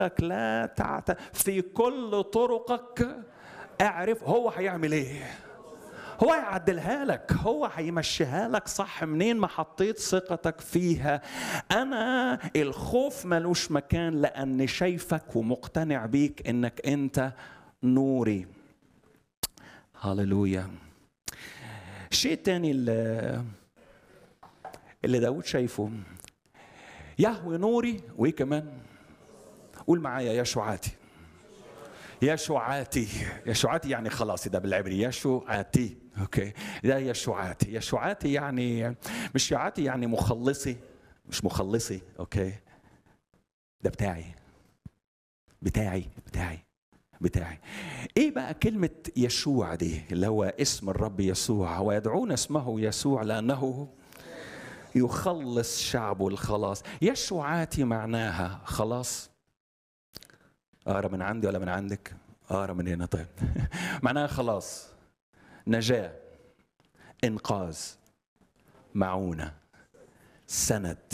لا تعت في كل طرقك اعرف هو هيعمل ايه هو هيعدلها لك هو هيمشيها لك صح منين ما حطيت ثقتك فيها انا الخوف ملوش مكان لاني شايفك ومقتنع بيك انك انت نوري هللويا شيء تاني اللي, اللي داود شايفه يهوي نوري وايه كمان قول معايا يا شعاتي يشوعاتي يشوعاتي يعني خلاص ده بالعبري يشوعاتي اوكي ده يشوعاتي يشوعاتي يعني مش شعاتي يعني مخلصي مش مخلصي اوكي ده بتاعي بتاعي بتاعي بتاعي ايه بقى كلمة يشوع دي اللي هو اسم الرب يسوع ويدعون اسمه يسوع لأنه يخلص شعبه الخلاص يشوعاتي معناها خلاص اقرا من عندي ولا من عندك؟ اقرا من هنا طيب معناها خلاص نجاة انقاذ معونة سند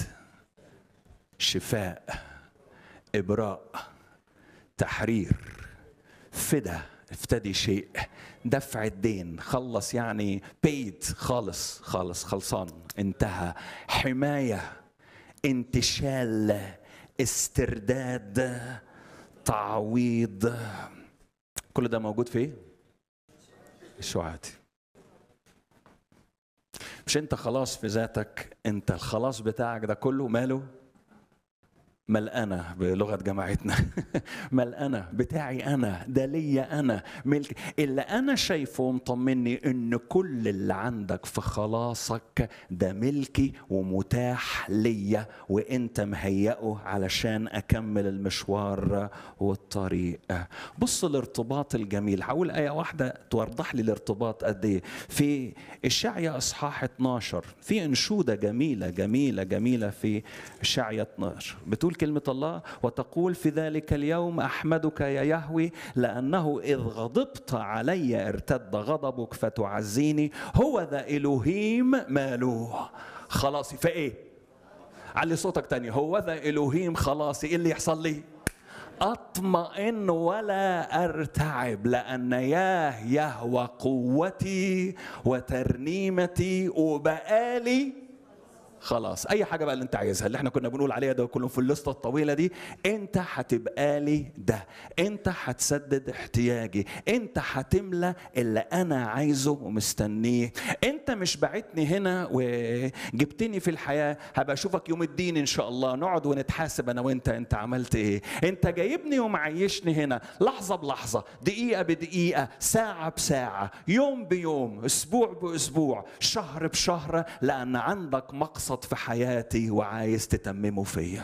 شفاء ابراء تحرير فدا افتدي شيء دفع الدين خلص يعني بيد خالص خالص خلصان انتهى حماية انتشال استرداد تعويض كل ده موجود في الشعاتي مش انت خلاص في ذاتك انت الخلاص بتاعك ده كله ماله ملقانة بلغة جماعتنا ملقانة بتاعي أنا ده ليا أنا ملك اللي أنا شايفه ومطمني إن كل اللي عندك في خلاصك ده ملكي ومتاح ليا وأنت مهيئه علشان أكمل المشوار والطريق بص الارتباط الجميل هقول آية واحدة توضح لي الارتباط قد إيه في إشعيا إصحاح 12 في أنشودة جميلة جميلة جميلة في إشعيا 12 بتقول كلمة الله وتقول في ذلك اليوم أحمدك يا يهوي لأنه إذ غضبت علي ارتد غضبك فتعزيني هو ذا إلهيم ماله خلاصي فإيه علي صوتك تاني هو ذا إلهيم خلاصي إيه اللي يحصل لي أطمئن ولا أرتعب لأن ياه يهوى قوتي وترنيمتي وبقالي خلاص اي حاجه بقى اللي انت عايزها اللي احنا كنا بنقول عليها ده كله في الليسته الطويله دي انت هتبقى لي ده انت هتسدد احتياجي انت هتملى اللي انا عايزه ومستنيه انت مش بعتني هنا وجبتني في الحياه هبقى اشوفك يوم الدين ان شاء الله نقعد ونتحاسب انا وانت انت عملت ايه انت جايبني ومعيشني هنا لحظه بلحظه دقيقه بدقيقه ساعه بساعه يوم بيوم اسبوع باسبوع شهر بشهر لان عندك مقصد مقصد في حياتي وعايز تتممه فيا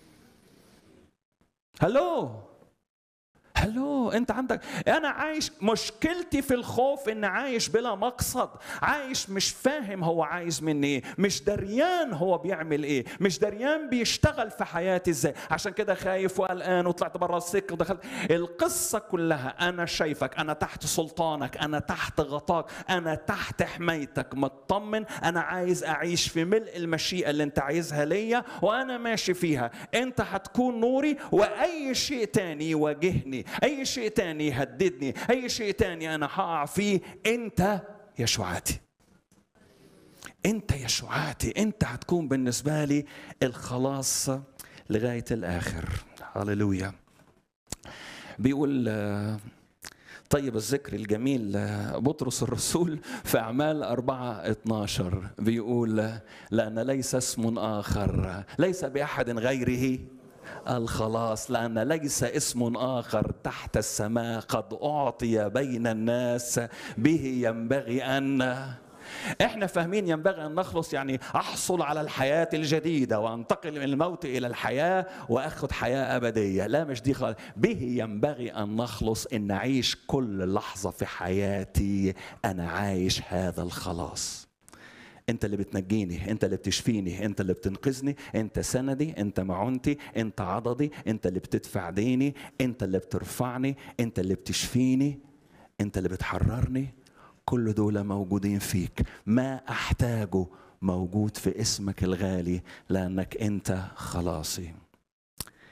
هلو هلو انت عندك انا عايش مشكلتي في الخوف ان عايش بلا مقصد عايش مش فاهم هو عايز مني ايه مش دريان هو بيعمل ايه مش دريان بيشتغل في حياتي ازاي عشان كده خايف وقلقان وطلعت بره السكه ودخلت القصه كلها انا شايفك انا تحت سلطانك انا تحت غطاك انا تحت حمايتك مطمن انا عايز اعيش في ملء المشيئه اللي انت عايزها ليا وانا ماشي فيها انت هتكون نوري واي شيء تاني يواجهني اي شيء تاني يهددني اي شيء تاني انا هقع فيه انت يشوعاتي انت يشوعاتي انت هتكون بالنسبه لي الخلاص لغايه الاخر هللويا بيقول طيب الذكر الجميل بطرس الرسول في أعمال أربعة 12 بيقول لأن ليس اسم آخر ليس بأحد غيره الخلاص لأن ليس اسم آخر تحت السماء قد أعطي بين الناس به ينبغي أن احنا فاهمين ينبغي ان نخلص يعني احصل على الحياه الجديده وانتقل من الموت الى الحياه واخذ حياه ابديه لا مش دي خالص به ينبغي ان نخلص ان نعيش كل لحظه في حياتي انا عايش هذا الخلاص انت اللي بتنجيني انت اللي بتشفيني انت اللي بتنقذني انت سندي انت معونتي انت عضدي انت اللي بتدفع ديني انت اللي بترفعني انت اللي بتشفيني انت اللي بتحررني كل دول موجودين فيك ما احتاجه موجود في اسمك الغالي لانك انت خلاصي